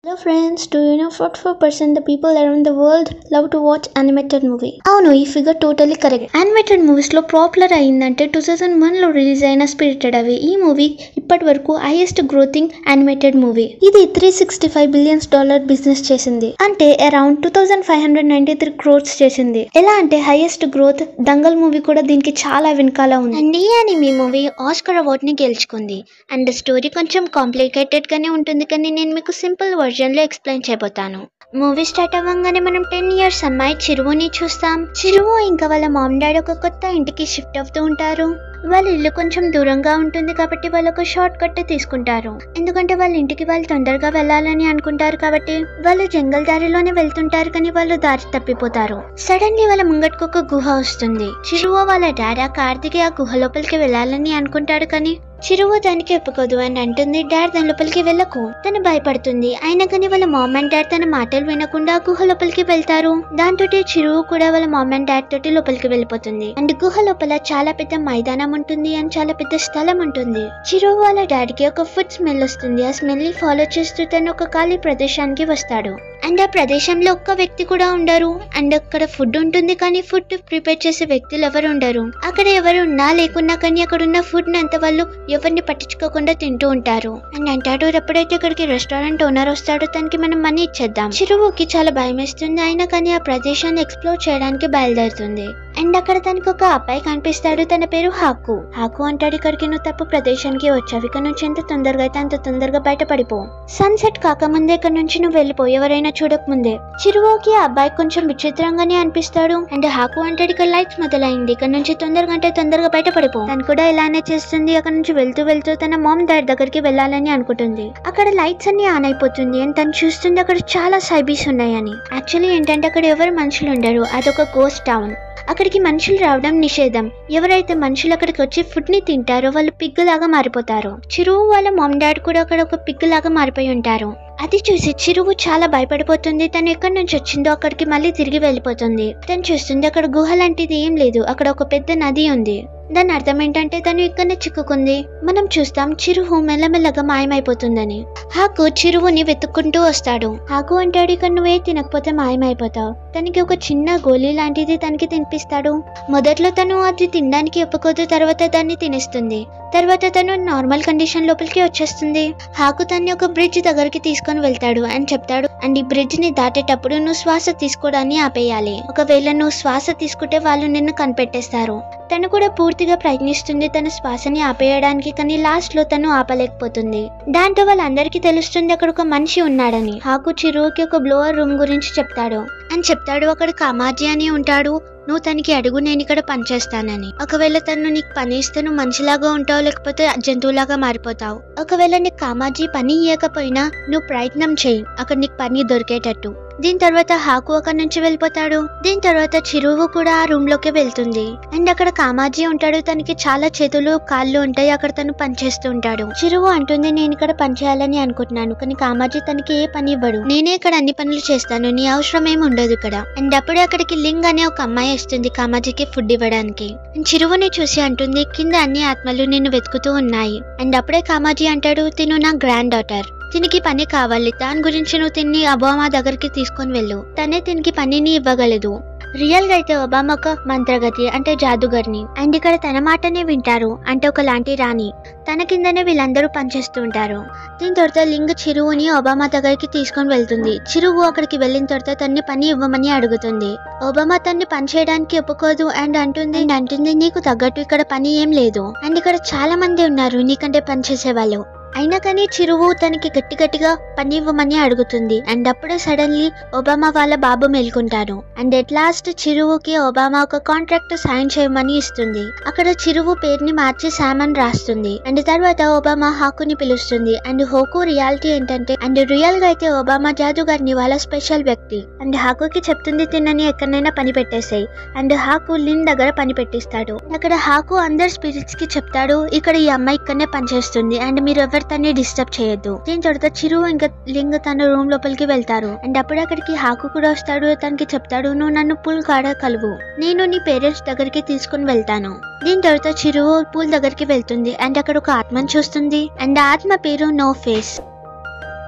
Hello friends, do you know 44% the people around the world love to watch animated movie? అవును ఈ figure totally correct animated movies లో popular అయిందంటే two thousand one లో release అయిన spirited away ఈ movie ఇప్పటి వరకు highest grossing animated movie ఇది three sixty five billions dollar business చేసింది అంటే around two thousand five hundred ninety three crores చేసింది ఎలా అంటే హైయెస్ట్ గ్రోత్ దంగల్ మూవీ కూడా దీనికి చాలా వెనకాల ఉంది అండ్ ఈ అనిమీ మూవీ ఆస్కర్ అవార్డ్ ని గెలుచుకుంది అండ్ స్టోరీ కొంచెం కాంప్లికేటెడ్ గానే ఉంటుంది కానీ నేను మీకు సింపుల్ వర్జన్ లో ఎక్స్ప్లెయిన్ చేయబోతాను మూవీ స్టార్ట్ అవ్వగానే మనం టెన్ ఇయర్స్ అమ్మాయి చిరువుని చూస్తాం చిరువు ఇంకా వాళ్ళ మామ్ డాడీ ఒక కొత్త ఇంటికి షిఫ్ట్ అవుతూ ఉంటారు వాళ్ళ ఇల్లు కొంచెం దూరంగా ఉంటుంది కాబట్టి వాళ్ళు ఒక షార్ట్ కట్ తీసుకుంటారు ఎందుకంటే వాళ్ళ ఇంటికి వాళ్ళు తొందరగా వెళ్ళాలని అనుకుంటారు కాబట్టి వాళ్ళు జంగల్ దారిలోనే వెళ్తుంటారు కానీ వాళ్ళు దారి తప్పిపోతారు సడన్లీ వాళ్ళ ముంగట్కు ఒక గుహ వస్తుంది చిరువు వాళ్ళ డాడీ కార్తికి ఆ గుహ లోపలికి వెళ్ళాలని అనుకుంటాడు కానీ చిరువు దానికి ఒప్పుకోదు అని అంటుంది డాడ్ దాని లోపలికి వెళ్ళకు తను భయపడుతుంది అయినా కానీ వాళ్ళ మామ్ అండ్ డాడ్ తన మాటలు వినకుండా గుహ లోపలికి వెళ్తారు దాంతో చిరువు కూడా వాళ్ళ మామ్ అండ్ డాడ్ తోటి లోపలికి వెళ్ళిపోతుంది అండ్ గుహ లోపల చాలా పెద్ద మైదానం ఉంటుంది అండ్ చాలా పెద్ద స్థలం ఉంటుంది చిరువు వాళ్ళ డాడీకి ఒక ఫుడ్ స్మెల్ వస్తుంది ఆ స్మెల్ ని ఫాలో చేస్తూ తను ఒక ఖాళీ ప్రదేశానికి వస్తాడు అండ్ ఆ ప్రదేశంలో ఒక్క వ్యక్తి కూడా ఉండరు అండ్ అక్కడ ఫుడ్ ఉంటుంది కానీ ఫుడ్ ప్రిపేర్ చేసే వ్యక్తులు ఎవరు ఉండరు అక్కడ ఎవరు ఉన్నా లేకున్నా కానీ అక్కడ ఉన్న ఫుడ్ ని అంత వాళ్ళు ఎవరిని పట్టించుకోకుండా తింటూ ఉంటారు అండ్ అంటాడు ఎప్పుడైతే ఇక్కడికి రెస్టారెంట్ ఓనర్ వస్తాడో తనకి మనం మనీ ఇచ్చేద్దాం చిరువుకి చాలా భయం వేస్తుంది అయినా కానీ ఆ ప్రదేశాన్ని ఎక్స్ప్లోర్ చేయడానికి బయలుదేరుతుంది అండ్ అక్కడ తనకి ఒక అబ్బాయి కనిపిస్తాడు తన పేరు హాకు హాకు అంటాడు ఇక్కడికి నువ్వు తప్పు ప్రదేశానికి వచ్చావు ఇక్కడ నుంచి ఎంత తొందరగా అయితే అంత తొందరగా బయటపడిపో సన్సెట్ కాకముందే ఇక్కడ నుంచి నువ్వు వెళ్ళిపో ఎవరైనా చూడకముందే చిరువుకి ఆ అబ్బాయి కొంచెం విచిత్రంగానే అనిపిస్తాడు అండ్ హాకు అంటాడు ఇక్కడ లైట్స్ మొదలైంది ఇక్కడ నుంచి తొందరగా అంటే తొందరగా బయటపడిపో తను కూడా ఇలానే చేస్తుంది అక్కడ నుంచి వెళ్తూ వెళ్తూ తన మామ్ డాడ్ దగ్గరికి వెళ్ళాలని అనుకుంటుంది అక్కడ లైట్స్ అన్ని ఆన్ అయిపోతుంది అండ్ తను చూస్తుంది అక్కడ చాలా సైబీస్ ఉన్నాయని యాక్చువల్లీ ఏంటంటే అక్కడ ఎవరు మనుషులు ఉండరు అదొక గోస్ట్ టౌన్ అక్కడికి మనుషులు రావడం నిషేధం ఎవరైతే మనుషులు అక్కడికి వచ్చి ఫుడ్ ని తింటారో వాళ్ళు పిగ్ లాగా మారిపోతారు చిరువు వాళ్ళ మామ్ డాడ్ కూడా అక్కడ ఒక పిగ్ లాగా మారిపోయి ఉంటారు అది చూసి చిరువు చాలా భయపడిపోతుంది తను ఎక్కడి నుంచి వచ్చిందో అక్కడికి మళ్ళీ తిరిగి వెళ్ళిపోతుంది తను చూస్తుంది అక్కడ గుహ లాంటిది ఏం లేదు అక్కడ ఒక పెద్ద నది ఉంది దాని అర్థం ఏంటంటే తను ఇక్కడనే చిక్కుకుంది మనం చూస్తాం చిరువు మెల్లమెల్లగా మాయమైపోతుందని హాకు చిరువుని వెతుక్కుంటూ వస్తాడు హాకు అంటాడు ఇక్కడ నువ్వే తినకపోతే మాయమైపోతావు తనకి ఒక చిన్న గోళీ లాంటిది తనకి తినిపిస్తాడు మొదట్లో తను అది తినడానికి ఒప్పుకోదు తర్వాత దాన్ని తినేస్తుంది తర్వాత తను నార్మల్ కండిషన్ లోపలికి వచ్చేస్తుంది హాకు తన్ని ఒక బ్రిడ్జ్ దగ్గరికి తీసుకొని వెళ్తాడు అని చెప్తాడు అండ్ ఈ బ్రిడ్జ్ ని దాటేటప్పుడు నువ్వు శ్వాస తీసుకోవడాన్ని ఆపేయాలి ఒకవేళ నువ్వు శ్వాస తీసుకుంటే వాళ్ళు నిన్ను కనిపెట్టేస్తారు తను కూడా పూర్తిగా ప్రయత్నిస్తుంది తన శ్వాసని ఆపేయడానికి కానీ లాస్ట్ లో తను ఆపలేకపోతుంది దాంతో వాళ్ళందరికీ తెలుస్తుంది అక్కడ ఒక మనిషి ఉన్నాడని హాకు చిరువుకి ఒక బ్లోవర్ రూమ్ గురించి చెప్తాడు అని చెప్తాడు అక్కడ కామాజీ అని ఉంటాడు నువ్వు తనకి అడుగు నేను ఇక్కడ పనిచేస్తానని ఒకవేళ తను నీకు పని ఇస్తే నువ్వు మనిషిలాగా ఉంటావు లేకపోతే జంతువులాగా మారిపోతావు ఒకవేళ నీకు కామాజీ పని ఇవ్వకపోయినా నువ్వు ప్రయత్నం చేయి అక్కడ నీకు పని దొరికేటట్టు దీని తర్వాత హాకు అక్కడ నుంచి వెళ్ళిపోతాడు దీని తర్వాత చిరువు కూడా ఆ రూమ్ లోకి వెళ్తుంది అండ్ అక్కడ కామాజీ ఉంటాడు తనకి చాలా చేతులు కాళ్ళు ఉంటాయి అక్కడ తను పనిచేస్తూ ఉంటాడు చిరువు అంటుంది నేను ఇక్కడ పని చేయాలని అనుకుంటున్నాను కానీ కామాజీ తనకి ఏ పని ఇవ్వడు నేనే ఇక్కడ అన్ని పనులు చేస్తాను నీ అవసరం ఏమి ఉండదు ఇక్కడ అండ్ అప్పుడే అక్కడికి లింగ్ అనే ఒక అమ్మాయి వస్తుంది కామాజీకి ఫుడ్ ఇవ్వడానికి అండ్ చిరువుని చూసి అంటుంది కింద అన్ని ఆత్మలు నిన్ను వెతుకుతూ ఉన్నాయి అండ్ అప్పుడే కామాజీ అంటాడు తిను నా గ్రాండ్ డాటర్ తినికి పని కావాలి దాని గురించి నువ్వు తిన్ని ఒబామా దగ్గరికి తీసుకొని వెళ్ళు తనే తినికి పనిని ఇవ్వగలదు రియల్ గా అయితే ఒబామా ఒక మంత్రగతి అంటే జాదుగర్ని అండ్ ఇక్కడ తన మాటనే వింటారు అంటే ఒక లాంటి రాణి తన కిందనే వీళ్ళందరూ పనిచేస్తూ ఉంటారు దీని తర్వాత లింగ్ చిరువుని ఒబామా దగ్గరికి తీసుకొని వెళ్తుంది చిరువు అక్కడికి వెళ్ళిన తర్వాత తన్ని పని ఇవ్వమని అడుగుతుంది ఒబామా తన్ని పని చేయడానికి ఒప్పుకోదు అండ్ అంటుంది అండ్ అంటుంది నీకు తగ్గట్టు ఇక్కడ పని ఏం లేదు అండ్ ఇక్కడ చాలా మంది ఉన్నారు నీకంటే పని చేసేవాళ్ళు అయినా కానీ చిరువు తనకి గట్టి గట్టిగా పని ఇవ్వమని అడుగుతుంది అండ్ అప్పుడే సడన్లీ ఒబామా వాళ్ళ బాబు మేల్కొంటాడు అండ్ ఎట్ లాస్ట్ చిరువుకి ఒబామా ఒక కాంట్రాక్ట్ సైన్ చేయమని ఇస్తుంది అక్కడ చిరువు పేరుని మార్చి శామన్ రాస్తుంది అండ్ తర్వాత ఒబామా హాకుని పిలుస్తుంది అండ్ హోకు రియాలిటీ ఏంటంటే అండ్ రియల్ గా అయితే ఒబామా జాదుగారిని వాళ్ళ స్పెషల్ వ్యక్తి అండ్ హాకుకి చెప్తుంది తినని ఎక్కడైనా పని పెట్టేసాయి అండ్ హాకు లిన్ దగ్గర పని పెట్టిస్తాడు అక్కడ హాకు అందరు స్పిరిట్స్ కి చెప్తాడు ఇక్కడ ఈ అమ్మాయి ఇక్కడనే పనిచేస్తుంది అండ్ మీరు ఎవరు తన్ని డిస్టర్బ్ చేయొద్దు దీని తర్వాత చిరు ఇంకా లింగ్ తన రూమ్ లోపలికి వెళ్తారు అండ్ అప్పుడు అక్కడికి హాకు కూడా వస్తాడు తనకి చెప్తాడు నువ్వు నన్ను పూల్ కాడ కలువు నేను నీ పేరెంట్స్ దగ్గరికి తీసుకుని వెళ్తాను దీని తర్వాత చిరు పూల్ దగ్గరికి వెళ్తుంది అండ్ అక్కడ ఒక ఆత్మని చూస్తుంది అండ్ ఆ ఆత్మ పేరు నో ఫేస్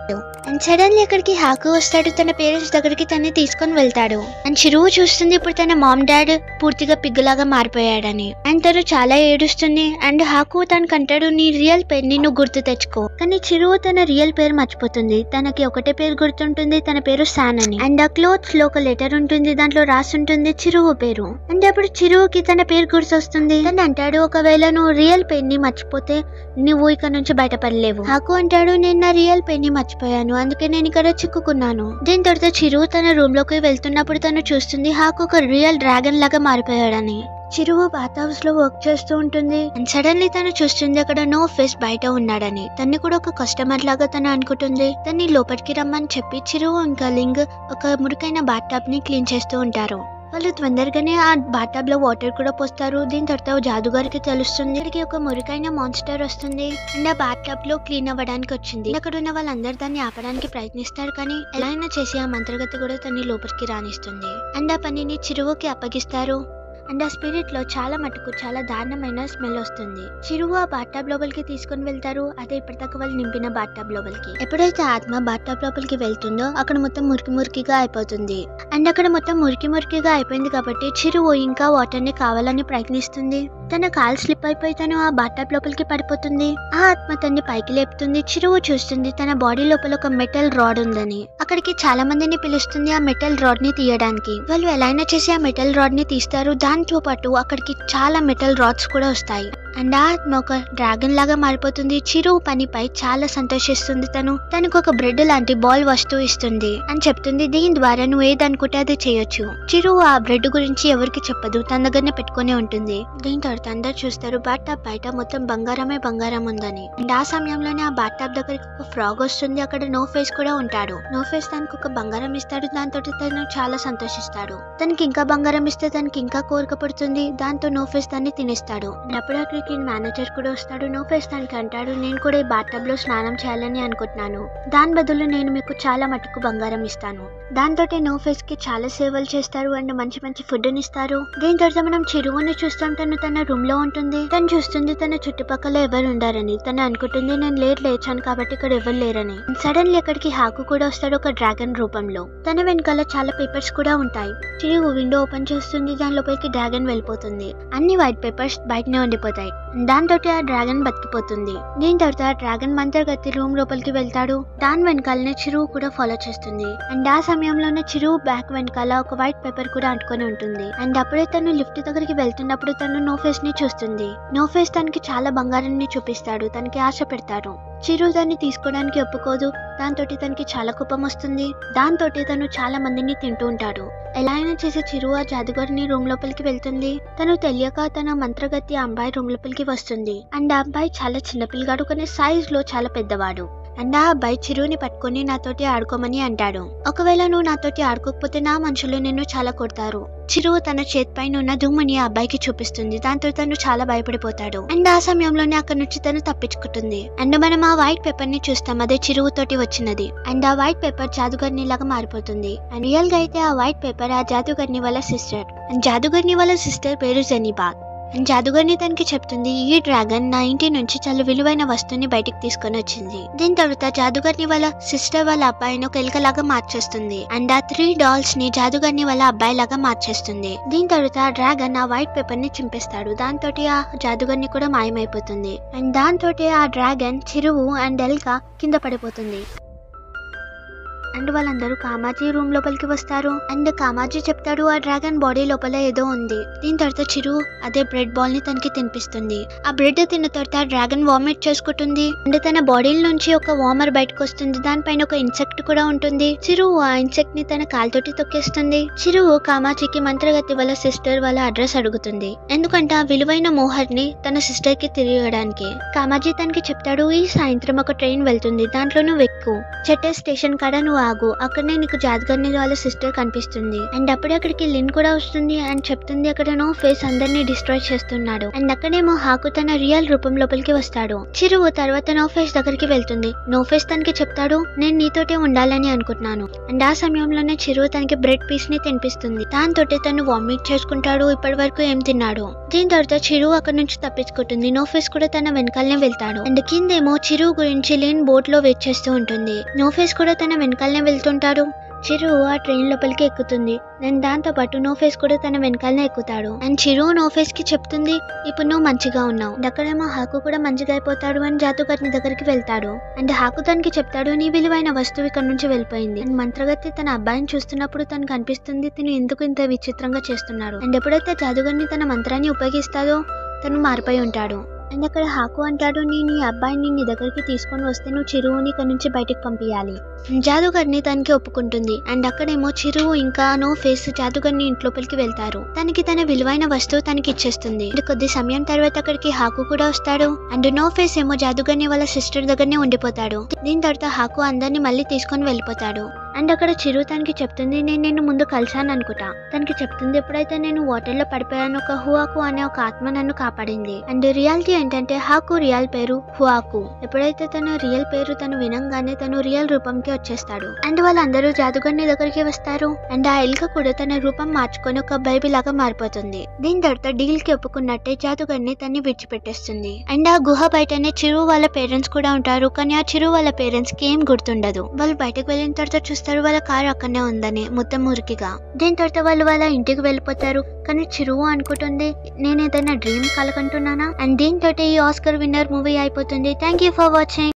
అండ్ సడన్లీ అక్కడికి హాకు వస్తాడు తన పేరెంట్స్ దగ్గరికి తన్ని తీసుకొని వెళ్తాడు అండ్ చిరువు చూస్తుంది ఇప్పుడు తన మామ్ డాడ్ పూర్తిగా పిగ్గులాగా మారిపోయాడని అండ్ తను చాలా ఏడుస్తుంది అండ్ హాకు తనకు అంటాడు నీ రియల్ పేరు ని నువ్వు గుర్తు తెచ్చుకో కానీ చిరువు తన రియల్ పేరు మర్చిపోతుంది తనకి ఒకటే పేరు గుర్తుంటుంది తన పేరు శాన్ అని అండ్ ఆ క్లోత్స్ లో ఒక లెటర్ ఉంటుంది దాంట్లో రాసి ఉంటుంది చిరువు పేరు అండ్ అప్పుడు చిరువుకి తన పేరు గుర్తొస్తుంది తను అంటాడు ఒకవేళ నువ్వు రియల్ పేరు ని మర్చిపోతే నువ్వు ఇక్కడ నుంచి బయటపడలేవు హాకు అంటాడు నేను నా రియల్ పేరు ని మర్చిపోయాను అందుకే నేను ఇక్కడ చిక్కుకున్నాను దీని తర్వాత చిరువు తన రూమ్ లోకి వెళ్తున్నప్పుడు తను చూస్తుంది హాకు ఒక రియల్ డ్రాగన్ లాగా మారిపోయాడని చిరువు బాత్ హౌస్ లో వర్క్ చేస్తూ ఉంటుంది అండ్ సడన్లీ తను చూస్తుంది అక్కడ నో ఫేస్ బయట ఉన్నాడని తన్ని కూడా ఒక కస్టమర్ లాగా తను అనుకుంటుంది తన్ని లోపలికి రమ్మని చెప్పి చిరువు ఇంకా లింగ్ ఒక మురికైన బాత్ టబ్ ని క్లీన్ చేస్తూ ఉంటారు వాళ్ళు తొందరగానే ఆ బాటాబ్ లో వాటర్ కూడా పోస్తారు దీని తర్వాత ఓ జాదుగారికి తెలుస్తుంది ఇక్కడికి ఒక మురికైన మాన్స్టర్ వస్తుంది అండ్ ఆ బాటాబ్ లో క్లీన్ అవ్వడానికి వచ్చింది అక్కడ ఉన్న వాళ్ళందరూ దాన్ని ఆపడానికి ప్రయత్నిస్తారు కానీ ఎలా అయినా చేసి ఆ మంత్రగతి కూడా తన్ని లోపలికి రాణిస్తుంది అండ్ ఆ పనిని చిరువుకి అప్పగిస్తారు అండ్ ఆ స్పిరిట్ లో చాలా మటుకు చాలా దారుణమైన స్మెల్ వస్తుంది చిరువు ఆ బాటాబ్ లోపలికి తీసుకొని వెళ్తారు అదే ఇప్పటిదాకా వాళ్ళు నింపిన బాటాబ్ లోపలికి ఎప్పుడైతే ఆత్మ బాటాబ్ లోపలికి వెళ్తుందో అక్కడ మొత్తం మురికి మురికిగా అయిపోతుంది అండ్ అక్కడ మొత్తం మురికి మురికిగా అయిపోయింది కాబట్టి చిరువు ఇంకా వాటర్ ని కావాలని ప్రయత్నిస్తుంది తన కాల్ స్లిప్ అయిపోయి తను ఆ బాటాబ్ లోపలికి పడిపోతుంది ఆ ఆత్మ తన్ని పైకి లేపుతుంది చిరువు చూస్తుంది తన బాడీ లోపల ఒక మెటల్ రాడ్ ఉందని అక్కడికి చాలా మందిని పిలుస్తుంది ఆ మెటల్ రాడ్ ని తీయడానికి వాళ్ళు ఎలా అయినా చేసి ఆ మెటల్ రాడ్ ని తీస్తారు దాంతో పాటు అక్కడికి చాలా మెటల్ రాడ్స్ కూడా వస్తాయి అండ్ ఆ ఆత్మ ఒక డ్రాగన్ లాగా మారిపోతుంది చిరువు పనిపై చాలా సంతోషిస్తుంది తను తనకు ఒక బ్రెడ్ లాంటి బాల్ వస్తువు ఇస్తుంది అని చెప్తుంది దీని ద్వారా నువ్వు ఏదనుకుంటే అది చేయొచ్చు చిరువు ఆ బ్రెడ్ గురించి ఎవరికి చెప్పదు తన దగ్గరనే పెట్టుకునే ఉంటుంది దీని తర్వాత అందరు చూస్తారు బాటాప్ బయట మొత్తం బంగారమే బంగారం ఉందని అండ్ ఆ సమయంలోనే ఆ బాటాప్ దగ్గరికి ఒక ఫ్రాగ్ వస్తుంది అక్కడ నో ఫేస్ కూడా ఉంటాడు నో ఫేస్ తనకు ఒక బంగారం ఇస్తాడు దాంతో తను చాలా సంతోషిస్తాడు తనకి ఇంకా బంగారం ఇస్తే తనకి ఇంకా కోరిక పడుతుంది దాంతో నో ఫేస్ దాన్ని తినేస్తాడు అండ్ అప్పుడు అక్కడికి మేనేజర్ కూడా వస్తాడు నో ఫేస్ దానికి అంటాడు నేను కూడా ఈ బాటబ్ లో స్నానం చేయాలని అనుకుంటున్నాను దాని బదులు నేను మీకు చాలా మటుకు బంగారం ఇస్తాను దాంతో నో ఫేస్ కి చాలా సేవలు చేస్తారు అండ్ మంచి మంచి ఫుడ్ ని ఇస్తారు దీని తర్వాత మనం చిరువుని చూస్తాం తను తన రూమ్ లో ఉంటుంది తను చూస్తుంది తన చుట్టుపక్కల ఎవరు ఉండారని తను అనుకుంటుంది నేను లేట్ లేచాను కాబట్టి ఇక్కడ ఎవరు లేరని సడన్లీ అక్కడికి హాకు కూడా వస్తాడు ఒక డ్రాగన్ రూపంలో తన వెనకాల చాలా పేపర్స్ కూడా ఉంటాయి చిరువు విండో ఓపెన్ చేస్తుంది దాని లోపలికి డ్రాగన్ వెళ్ళిపోతుంది అన్ని వైట్ పేపర్స్ బయటనే ఉండిపోతాయి దాంతో ఆ డ్రాగన్ బతికిపోతుంది దీని తర్వాత ఆ డ్రాగన్ మంత్రగతి రూమ్ లోపలికి వెళ్తాడు దాని వెనకాలనే చిరువు కూడా ఫాలో చేస్తుంది అండ్ ఆ సమయంలోనే చిరువు బ్యాక్ వెనకాల ఒక వైట్ పేపర్ కూడా అంటుకొని ఉంటుంది అండ్ అప్పుడే తను లిఫ్ట్ దగ్గరికి వెళ్తున్నప్పుడు తను నో ఫేస్ ని చూస్తుంది నో ఫేస్ తనకి చాలా బంగారాన్ని చూపిస్తాడు తనకి ఆశ పెడతాడు చిరు దాన్ని తీసుకోవడానికి ఒప్పుకోదు దాంతో తనకి చాలా కోపం వస్తుంది దాంతో తను చాలా మందిని తింటూ ఉంటాడు ఎలా అయినా చేసే చిరు ఆ జాదుగారిని రూమ్ లోపలికి వెళ్తుంది తను తెలియక తన మంత్రగతి ఆ అబ్బాయి రూమ్ లోపలికి వస్తుంది అండ్ ఆ అబ్బాయి చాలా చిన్నపిల్లగాడు కానీ సైజ్ లో చాలా పెద్దవాడు అండ్ ఆ అబ్బాయి చిరువుని పట్టుకొని నాతోటి ఆడుకోమని అంటాడు ఒకవేళ నువ్వు నాతోటి ఆడుకోకపోతే నా మనుషులు నిన్ను చాలా కొడతారు చిరువు తన చేతిపైన ఉన్న దుమ్ముని ఆ అబ్బాయికి చూపిస్తుంది దాంతో తను చాలా భయపడిపోతాడు అండ్ ఆ సమయంలోనే అక్కడ నుంచి తను తప్పించుకుంటుంది అండ్ మనం ఆ వైట్ పేపర్ ని చూస్తాం అదే చిరువు తోటి వచ్చినది అండ్ ఆ వైట్ పేపర్ జాదుగర్ని లాగా మారిపోతుంది అండ్ రియల్ గా అయితే ఆ వైట్ పేపర్ ఆ జాదుగర్ని వాళ్ళ సిస్టర్ అండ్ జాదుగర్ని వాళ్ళ సిస్టర్ పేరు జెనీబాగ్ అండ్ జాదుగర్ని తనకి చెప్తుంది ఈ డ్రాగన్ నా ఇంటి నుంచి చాలా విలువైన వస్తువుని బయటికి తీసుకొని వచ్చింది దీని తర్వాత జాదుగర్ని వాళ్ళ సిస్టర్ వాళ్ళ అబ్బాయిని ఒక ఎలుకలాగా మార్చేస్తుంది అండ్ ఆ త్రీ డాల్స్ ని జాదుగర్ని వాళ్ళ అబ్బాయి లాగా మార్చేస్తుంది దీని తర్వాత ఆ డ్రాగన్ ఆ వైట్ పేపర్ ని చింపేస్తాడు దాంతో ఆ జాదుగర్ని కూడా మాయమైపోతుంది అండ్ దాంతో ఆ డ్రాగన్ చిరువు అండ్ ఎల్క కింద పడిపోతుంది అండ్ వాళ్ళందరూ కామాజీ రూమ్ లోపలికి వస్తారు అండ్ కామాజీ చెప్తాడు ఆ డ్రాగన్ బాడీ లోపల ఏదో ఉంది దీని తర్వాత చిరు అదే బ్రెడ్ బాల్ ని తనకి తినిపిస్తుంది ఆ బ్రెడ్ తిన్న తర్వాత డ్రాగన్ వామిట్ చేసుకుంటుంది అండ్ తన బాడీ నుంచి ఒక వామర్ బయటకు వస్తుంది దానిపైన ఒక ఇన్సెక్ట్ కూడా ఉంటుంది చిరువు ఆ ఇన్సెక్ట్ ని తన కాలుతోటి తొక్కేస్తుంది చిరువు కామాజీకి మంత్రగతి వాళ్ళ సిస్టర్ వాళ్ళ అడ్రస్ అడుగుతుంది ఎందుకంటే ఆ విలువైన మోహర్ ని తన సిస్టర్ కి తిరిగడానికి కామాజీ తనకి చెప్తాడు ఈ సాయంత్రం ఒక ట్రైన్ వెళ్తుంది దాంట్లో నువ్వు ఎక్కువ చెట్టే స్టేషన్ కాడ నువ్వు ఆగు అక్కడనే నీకు జాదగర్ని వాళ్ళ సిస్టర్ కనిపిస్తుంది అండ్ అప్పుడే అక్కడికి లిన్ కూడా వస్తుంది అండ్ చెప్తుంది అక్కడ నో ఫేస్ అందరినీ డిస్ట్రాయ్ చేస్తున్నాడు అండ్ అక్కడేమో హాకు తన రియల్ రూపం లోపలికి వస్తాడు చిరువు తర్వాత నో ఫేస్ దగ్గరికి వెళ్తుంది నో ఫేస్ తనకి చెప్తాడు నేను నీతోటే ఉండాలని అనుకుంటున్నాను అండ్ ఆ సమయంలోనే చిరువు తనకి బ్రెడ్ పీస్ ని తినిపిస్తుంది దాంతో తను వామిట్ చేసుకుంటాడు ఇప్పటి వరకు ఏం తిన్నాడు దీని తర్వాత చిరువు అక్కడ నుంచి తప్పించుకుంటుంది నో ఫేస్ కూడా తన వెనకాలనే వెళ్తాడు అండ్ కిందేమో చిరువు గురించి లేని బోట్ లో వెయిట్ చేస్తూ ఉంటుంది నో ఫేస్ కూడా తన వెనకాలనే వెళ్తుంటాడు చిరు ఆ ట్రైన్ లోపలికి ఎక్కుతుంది అండ్ దాంతో పాటు నో ఫేస్ కూడా తన వెనకాలనే ఎక్కుతాడు అండ్ చిరు నో ఫేస్ కి చెప్తుంది ఇప్పుడు నువ్వు మంచిగా ఉన్నావు అండ్ అక్కడేమో హాకు కూడా మంచిగా అయిపోతాడు అని జాతుగర్ని దగ్గరికి వెళ్తాడు అండ్ హాకు తనకి చెప్తాడు నీ విలువైన వస్తువు ఇక్కడ నుంచి వెళ్ళిపోయింది అండ్ మంత్రగతి తన అబ్బాయిని చూస్తున్నప్పుడు తనకు అనిపిస్తుంది తిను ఎందుకు ఇంత విచిత్రంగా చేస్తున్నాడు అండ్ ఎప్పుడైతే జాదుగర్ని తన మంత్రాన్ని ఉపయోగిస్తాడో తను మారిపోయి ఉంటాడు అండ్ అక్కడ హాకు అంటాడు నేను ఈ అబ్బాయిని నీ దగ్గరికి తీసుకొని వస్తే నువ్వు చిరువుని ఇక్కడ నుంచి బయటికి పంపించాలి జాదుగర్ని తనకి ఒప్పుకుంటుంది అండ్ అక్కడేమో చిరువు ఇంకా నో ఫేస్ జాదుగర్ని ఇంట్లోపలికి వెళ్తారు తనకి తన విలువైన వస్తువు తనకి ఇచ్చేస్తుంది అండ్ కొద్ది సమయం తర్వాత అక్కడికి హాకు కూడా వస్తాడు అండ్ నో ఫేస్ ఏమో జాదుగర్ని వాళ్ళ సిస్టర్ దగ్గరనే ఉండిపోతాడు దీని తర్వాత హాకు అందరిని మళ్ళీ తీసుకొని వెళ్ళిపోతాడు అండ్ అక్కడ చిరు తనకి చెప్తుంది నేను నిన్ను ముందు కలిశాను అనుకుంటా తనకి చెప్తుంది ఎప్పుడైతే నేను వాటర్ లో పడిపోయాను ఒక హువాకు అనే ఒక ఆత్మ నన్ను కాపాడింది అండ్ రియాలిటీ ఏంటంటే హాకు రియల్ పేరు హువాకు ఎప్పుడైతే తన రియల్ పేరు తను వినంగానే తను రియల్ రూపంకి వచ్చేస్తాడు అండ్ వాళ్ళందరూ జాదుగర్ని దగ్గరికి వస్తారు అండ్ ఆ ఎలుక కూడా తన రూపం మార్చుకొని ఒక బైబిల్ లాగా మారిపోతుంది దీని తర్వాత డీల్ కి ఒప్పుకున్నట్టే జాదుగర్ని తన్ని విడిచిపెట్టేస్తుంది అండ్ ఆ గుహ బయటనే చిరు వాళ్ళ పేరెంట్స్ కూడా ఉంటారు కానీ ఆ చిరు వాళ్ళ పేరెంట్స్ కి ఏం గుర్తుండదు వాళ్ళు బయటకు వెళ్ళిన తర్వాత చూస్తారు వాళ్ళ కారు అక్కడనే ఉందని మొత్తం మురికిగా దీని తర్వాత వాళ్ళు వాళ్ళ ఇంటికి వెళ్ళిపోతారు కానీ చిరువు అనుకుంటుంది నేను ఏదైనా డ్రీమ్ కలకంటున్నానా అండ్ దీంతో ఈ ఆస్కర్ విన్నర్ మూవీ అయిపోతుంది థ్యాంక్ యూ ఫర్ వాచింగ్